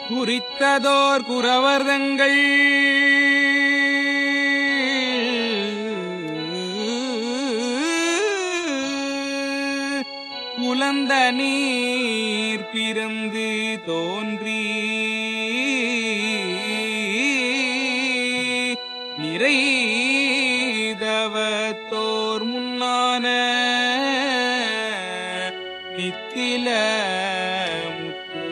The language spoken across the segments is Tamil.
குறித்ததோர் குறவர்தங்கள் குலந்த நீர் பிறந்து தோன்றி நிறைதவத்தோர் முன்னான நித்தில முத்து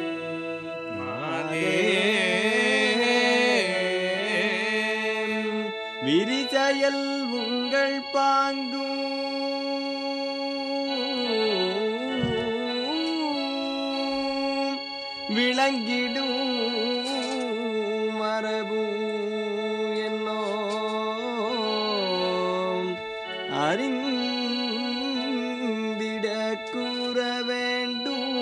மாதே விரிசெயல் உங்கள் பாங்கு விளங்கிடும் மரபு என்னோ அறிந்திட கூற வேண்டும்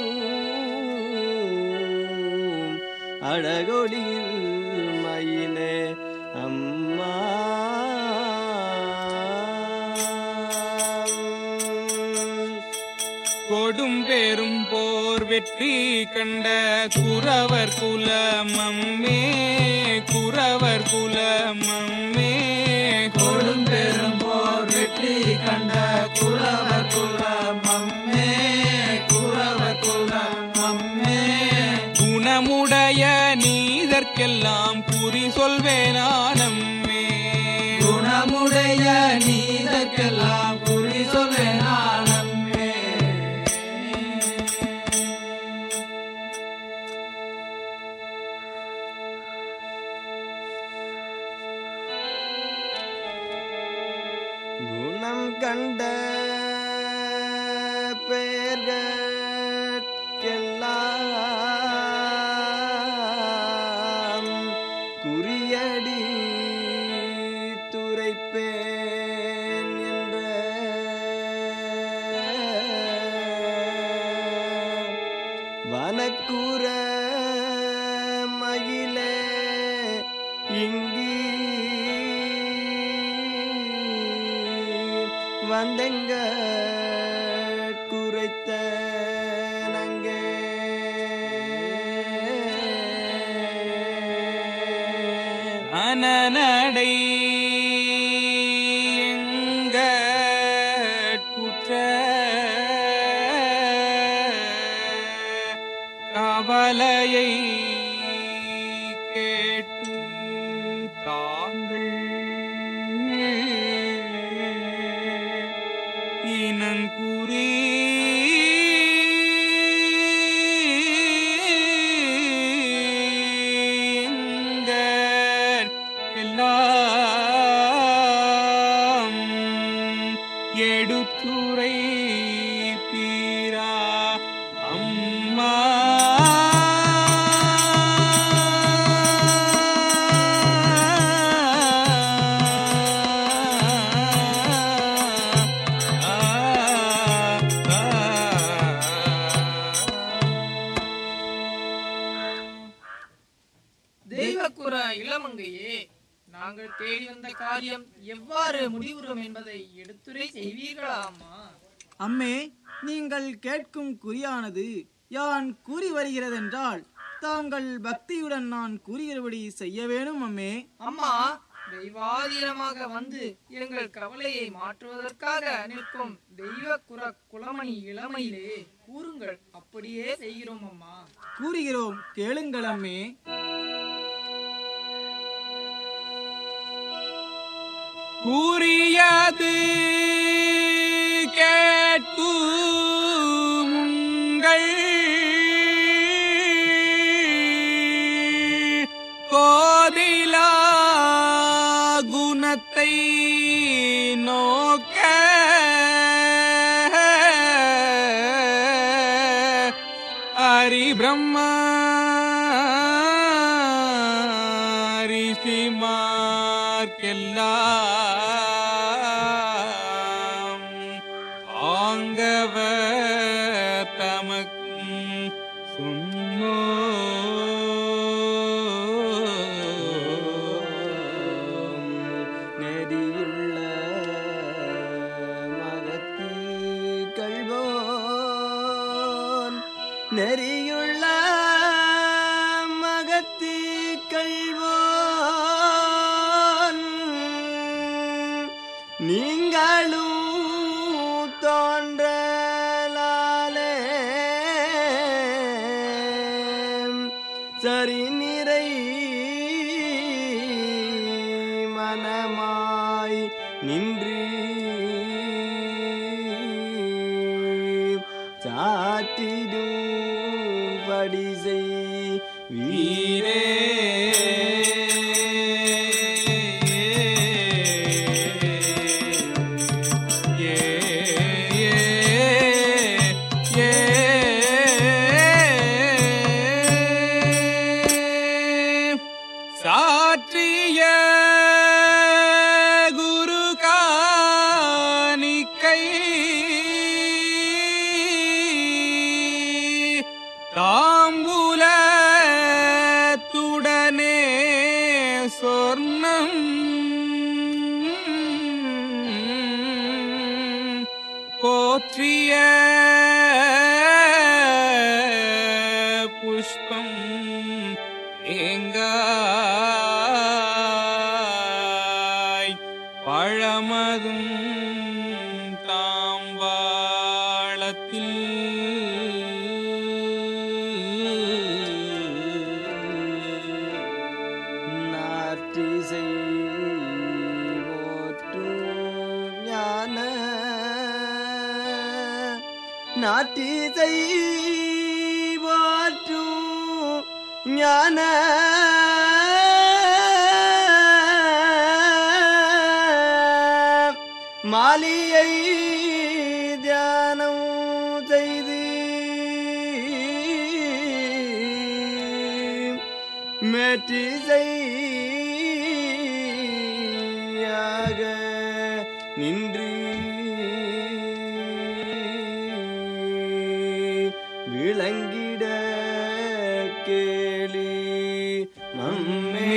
அழகொடியில் மயிலே அம்மா கொடும் பெரும் போர் வெற்றி கண்ட குறவர் குலமம்மே குறவர் குலமம்மே கொடும் பெரும் போர் வெற்றி கண்ட குறவர் குலமம்மே குறவர் குலமம்மே குணமுடைய நீதற்கெல்லாம் குறி சொல்வேனானம்மே குணமுடைய நீதற்கெல்லாம் குறி சொல்வேனானம்மே குணம் கண்ட பெயர்கட்கெல்லாம் குறியடி துரைப்பேன் என்ற வனக்கூற மகிழே இங்கு வந்தங்க குறைத்த நங்கே அனநடை எங்க குற்ற கவலையை கேட்டு தாங்கள் இனங்குறி எங்கள் எல்லாம் எடுத்துரை பீரா அம்மா தெய்வக்குற இளமங்கையே நாங்கள் தேடி வந்த காரியம் எவ்வாறு முடிவுறும் என்பதை எடுத்துரை செய்வீர்களா அம்மா அம்மே நீங்கள் கேட்கும் குறியானது யான் கூறி வருகிறதென்றால் தாங்கள் பக்தியுடன் நான் கூறுகிறபடி செய்ய வேணும் அம்மே அம்மா தெய்வாதீனமாக வந்து எங்கள் கவலையை மாற்றுவதற்காக நிற்கும் தெய்வ குர குலமணி இளமையிலே கூறுங்கள் அப்படியே செய்கிறோம் அம்மா கூறுகிறோம் கேளுங்கள் அம்மே கூறியது கேட்கு உங்கள் கோதிலா குணத்தை நோக்க ஹரி பிரம்மா ரிஷிமார்க்கெல்லாம் ஆங்கவ தமக்கும் சுன்னோ நெறியுள்ள மகத்து கள்வோன் நெறியுள்ள மக சரி நிறை மனமாய் நின்று சாற்றிடும் படிசை வீரே சாற்றிய குரு காணிக்கை தாம்பூலத்துடனே சொர்ணம் போற்றிய புஷ்பம் ஏங்காய் பழமதும் தாம்பாளத்தில் நாட்டிசை போற்றும் ஞான நாட்டிசை போற்றும் ஞான மாலியை தியானம் செய்து மேற்றிசையாக நின்று விளங்கிட கேளி நம்மே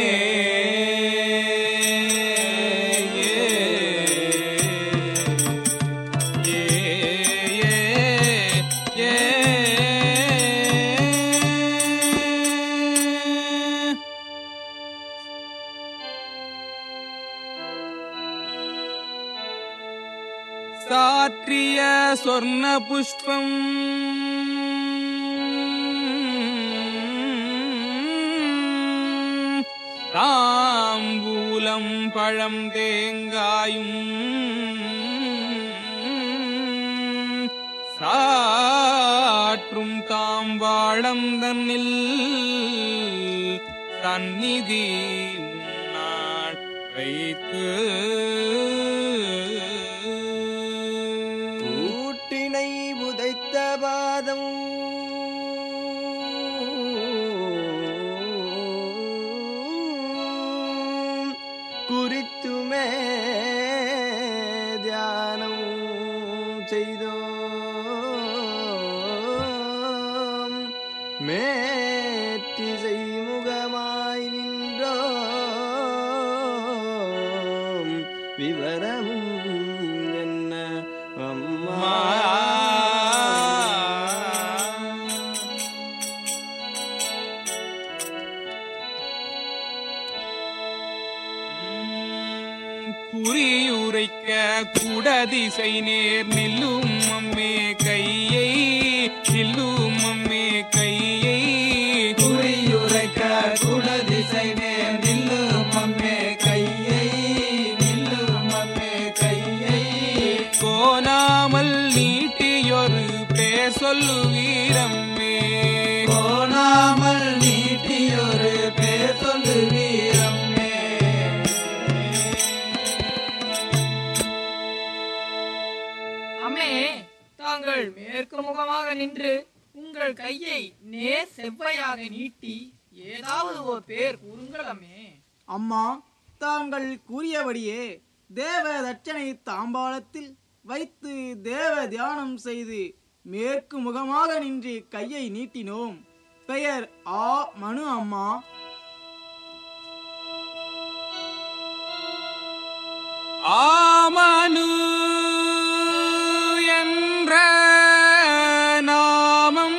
சாற்றிய சொர்ண புஷ்பம் தாம்பூலம் பழம் தேங்காயும் சாற்றும் தாம்பாழம் தன்னில் சந்நிதி முன்னாள் வைத்து கூட்டினை உதைத்த பாதம் குறித்துமே தியானம் செய்தோம் மேற்றிசை முகமாய் நின்றோம் விவரமும் என்ன அம்மா குறியுரைக்க குடதிசை நேர் நில்லும் அம்மே கையை நில்லும் அம்மே கையை குறியுரைக்க குடதிசை நேர் நில்லும் அம்மே கையை நில்லும் அம்மே கையை கோணாமல் நீட்டியொரு பேர் சொல்லுவீரம்மே கோணாமல் நீட்டியொரு பேர் சொல்லு வீரம்மே அம்மே தாங்கள் மேற்கு முகமாக நின்று உங்கள் கையை நேர் செவ்வையாக நீட்டி ஏதாவது ஒரு பேர் கூறுங்கள் அம்மே அம்மா தாங்கள் கூறியபடியே தேவ தட்சணை தாம்பாளத்தில் வைத்து தேவ தியானம் செய்து மேற்கு முகமாக நின்று கையை நீட்டினோம் பெயர் ஆ மனு அம்மா ஆமனு என்ற நாமம்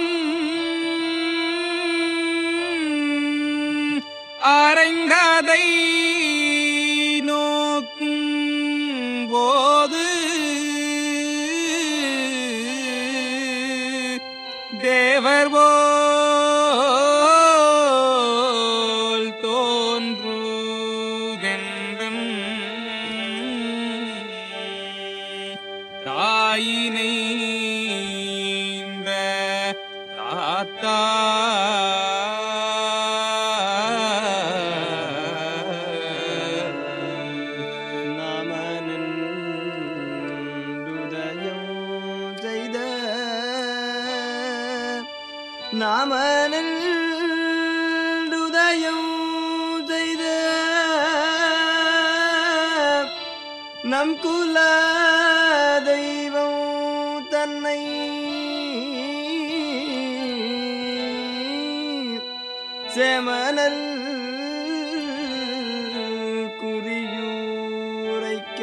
அரைங்கதை நோக்கும் போது தேவர் போல் நாமனுதயம் செய்த நாமனுதயம் செய்த நம் குல தெய்வம் தன்னை செமனல் குறியூரைக்க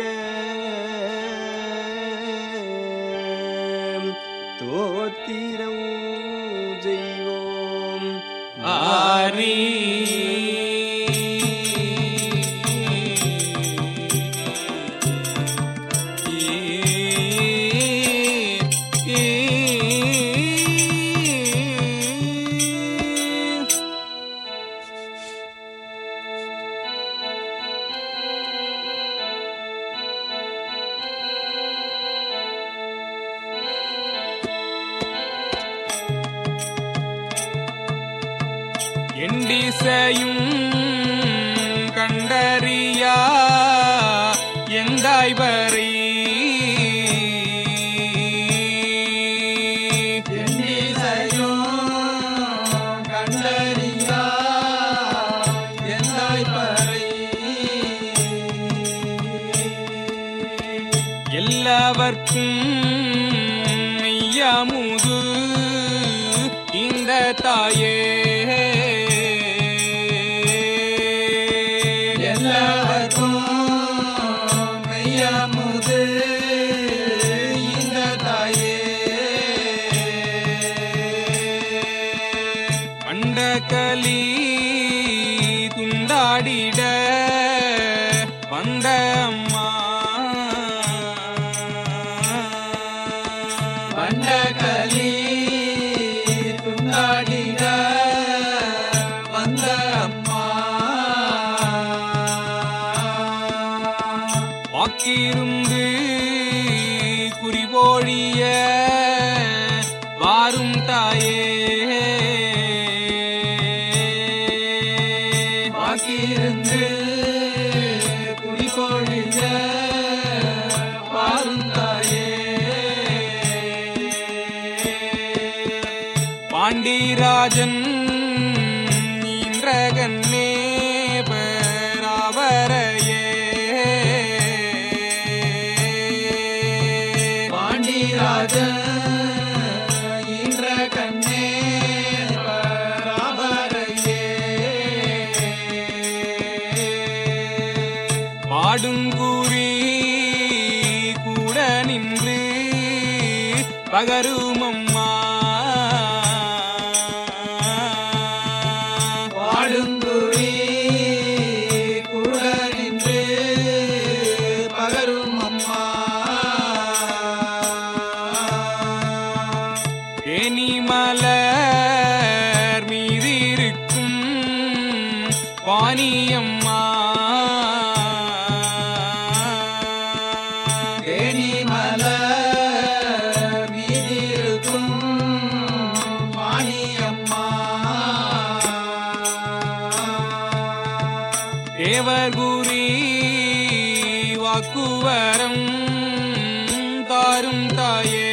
தோத்திரம் செய்வோம் ஆரி எண்டிசையும் கண்டறியா எந்தாய்வரை எல்லாவர்க்கும் மெய்யாமுது இந்த தாயே எல்லாருக்கும் மெய்யமுது இந்த தாயே பண்டகலி துண்டாடிட வந்த அம்மா பண்டகலி துண்டாடிட வந்த அம்மா வாக்கிருந்து குறிபோழிய வாரும் தாயே வாக்கியிருந்து குறிப்பொழிய பாருந்தாயே பாண்டிராஜன் இந்திரகன்னே பராவரையே பாண்டிராஜ இன்ற கண்ணே பராபரையே பாடுங்கூறி கூட நின்று பகரும் அம்மா பாடுங்குறி கூட நின்று பகரும் அம்மா தேனி மலர் மீதிருக்கும் வாணியம்மா தேனி மலர் மீதிருக்கும் வாணியம்மா தேவர்குரி வாக்குவரம் தாரும் தாயே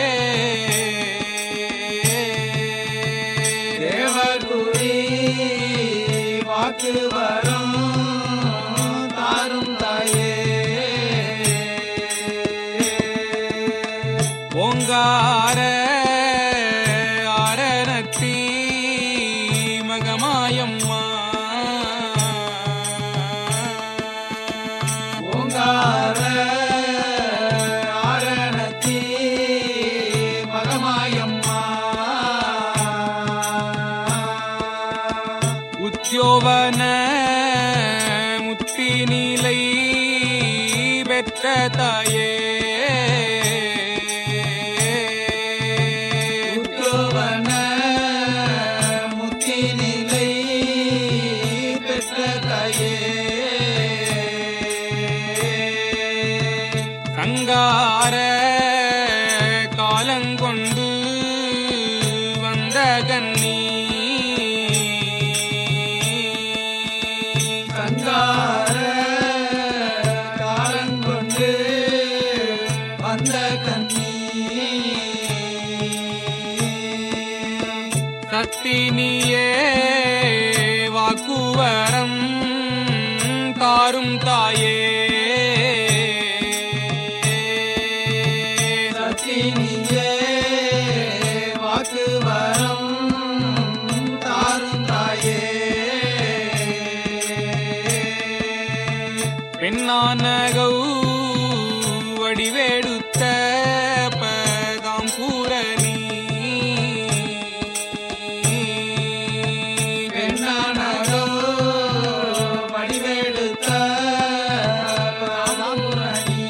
தேவகுரி வாக்கு வரும் தாரும் தாயே ஓங்கார ஆரணத்தி மகமாயம்மா ஓங்கார ஆரணத்தி மகமாயம்மா உத்தியோவன முத்தி நிலை பெற்ற தாயே உத்தோவன முத்தி நிலை பெற்ற தாயே சங்கார காலங்கொண்டு வந்த கண்ணீ உத்தமியே வாக்குவரம் தாரும் தாயே சத்தினியே வாக்கு வரம் தாரும் தாயே பெண்ணானகௌ வடிவேடுத்த பதாம் பூரணி பெண்ணானதோ வடிவெடுத்த ராமபுரணி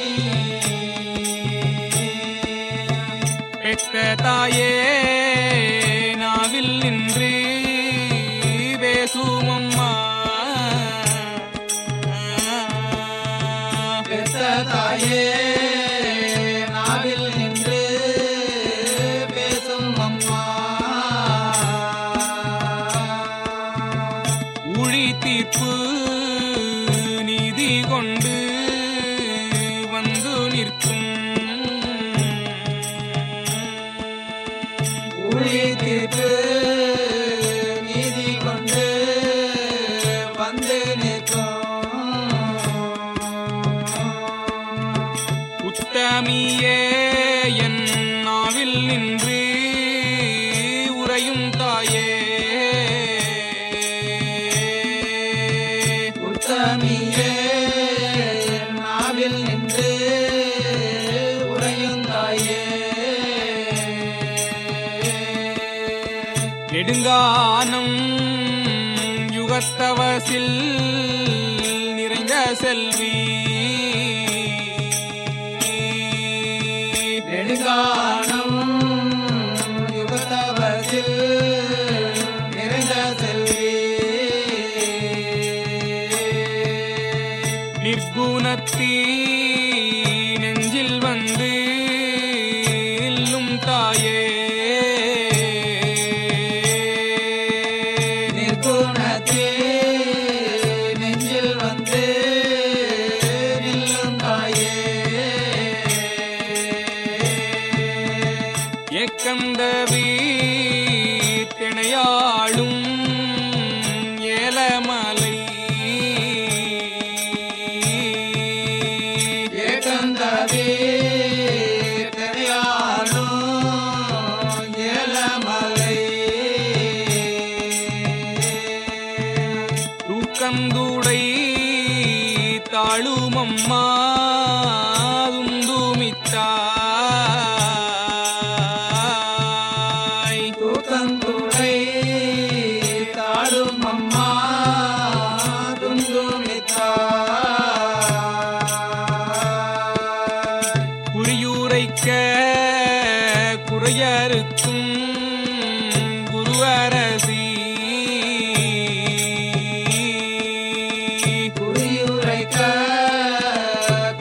பெற்ற தாயே நாவில் நின்று பேசும் அம்மா பெத்த தாயே நாவில் நின்று பேசும் அம்மா ஊழி தீர்ப்பு நீதி கொண்டு வந்து நிற்கும் ஊழி தீர்ப்பு நீதி கொண்டு வந்து நிற்கும் உத்தமியே என் நாவில் நின்று உறையும் தாயே உத்தமியே நாவில் நின்று உறையும் தாயே நெடுங்கானம் யுகத்தவசில் நிறைந்த செல்வி நெடுங்கானம் யுகத்தவசில் நிறைந்த செல்வி நிர்குணத்தீ நெஞ்சில் வந்து நில்லும் தாயே நிர்குணத்தே நெஞ்சில் வந்து நில்லும் தாயே ஏக்கந்தவி திணையாளும் ஏலமலை ஏகந்தவே தெரியானோ ஏலமலை தூக்கந்தூடை தாழுமம்மா துந்துமித்தாய் தூக்கந்துடை தாடும் அம்மா துந்துமித்தா குறியுரைக்க குறையறுக்கும் குருவரசி குறியுரைக்க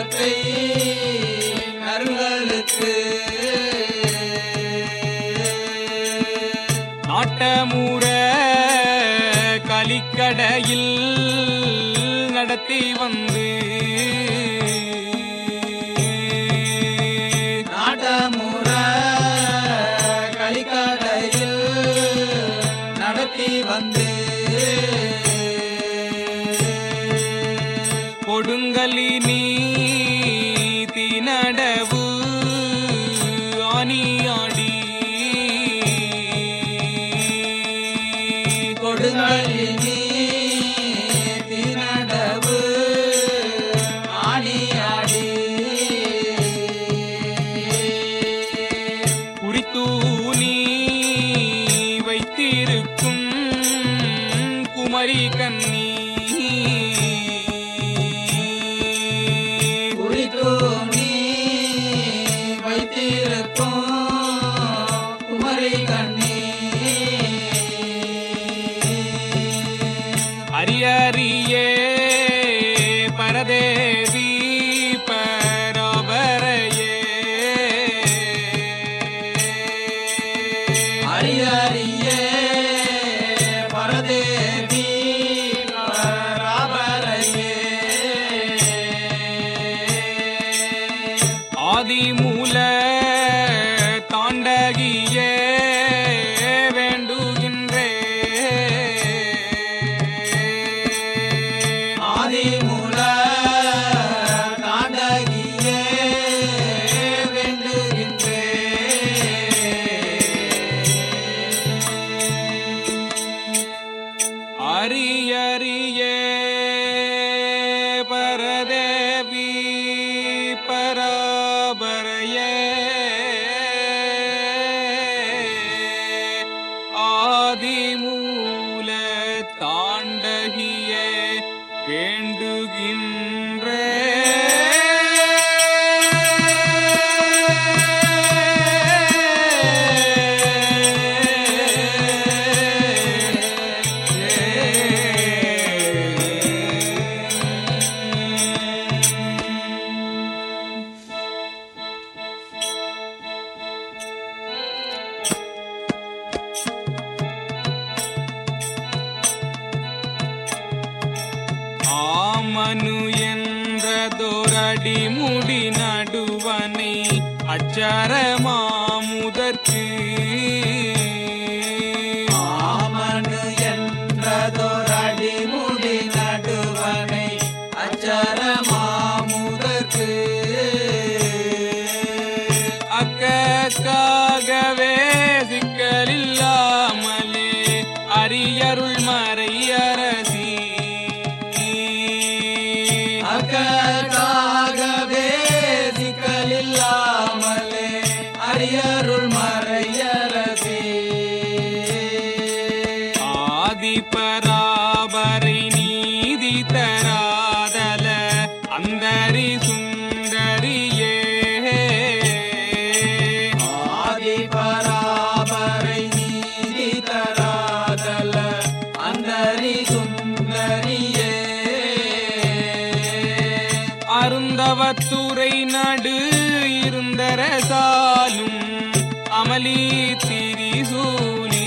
இவற்றை நறுங்களுக்கு நாட்டமுற கலிக்கடையில் நடத்தி வந்து நாட்டமுற கலிக்கடையில் நடத்தி வந்து கொடுங்கலி நீ தீநடவு ஆனியாடி கொடுங்கலினி தினடவு ஆணியாடி குறித்தூனி வைத்திருக்கும் குமரி கண்ணி குறித்தும் நீ வைத்திருக்கும் குமரி கண்ணி அரியறியே பரதேவி பரபரையே அரியறியே பரதேவி பராபரையே ஆதிமூல தாண்டகியே வேண்டுகின்றே ஆதிமூல தாண்டகியே வேண்டுகின்றே அரியறியே பரதேவி பராபரையே ஆதிமூல தாண்டகியே வேண்டுகின்றே ஆமனு என்றதோரடி முடி நடுவனை அச்சரமாமுதற்கு ஆமனு என்றதோரடி முடி நடுவனை அச்சரமாமுதற்கு அக்காகவே சிக்கலில்லாமலே அரியருள் மறையரசி அக்காகவே சிக்கலில்லாமலே அரியருள் மறையரசி ஆதிபராபரை நீதி தராதல அந்தரி சுந்தரியே ஆதி பராபரை நீதி தராதல அந்தரி சுந்தரியே அருந்தவத்துறை நடு இருந்தரசாலும் அமளி திரிசூலி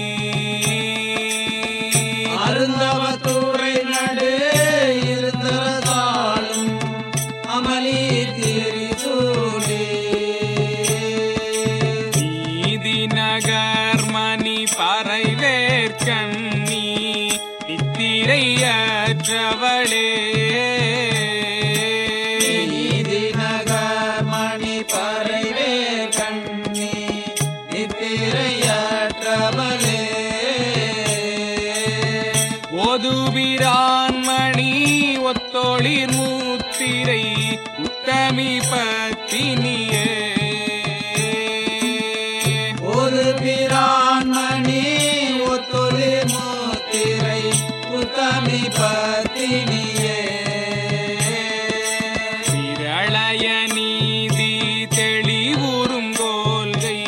அருந்தவத்துறை நடு இருந்ததாலும் அமளி திரிசூலி நீதி நகர் மணி பறைவேற் கண்ணி நித்திரையற்றவளே நீதி நகர் மணி பறைவே கண்ணி நித்திரையற்றவளே ஓதுபிரான் மணி ஒத்தொளிர் மூத்திரை உத்தமி பத்தினியே ஒரு பிரான்மணி ஒத்தொரு மூத்திரை உத்தமி பத்தினியே விரளய நீதி தெளிவுறும் கோல்கை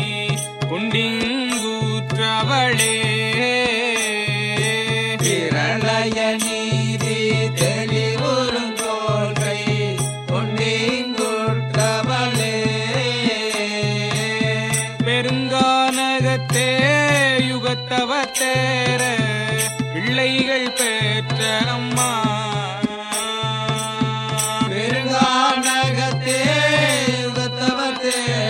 கொண்டிங்கூற்றவளே பிரளய நீதி தெளிவுறும் கொள்கை கொண்டே தேர பிள்ளைகள் பெற்ற அம்மா பெருங்கானகத்தே யுகத்தவத்தே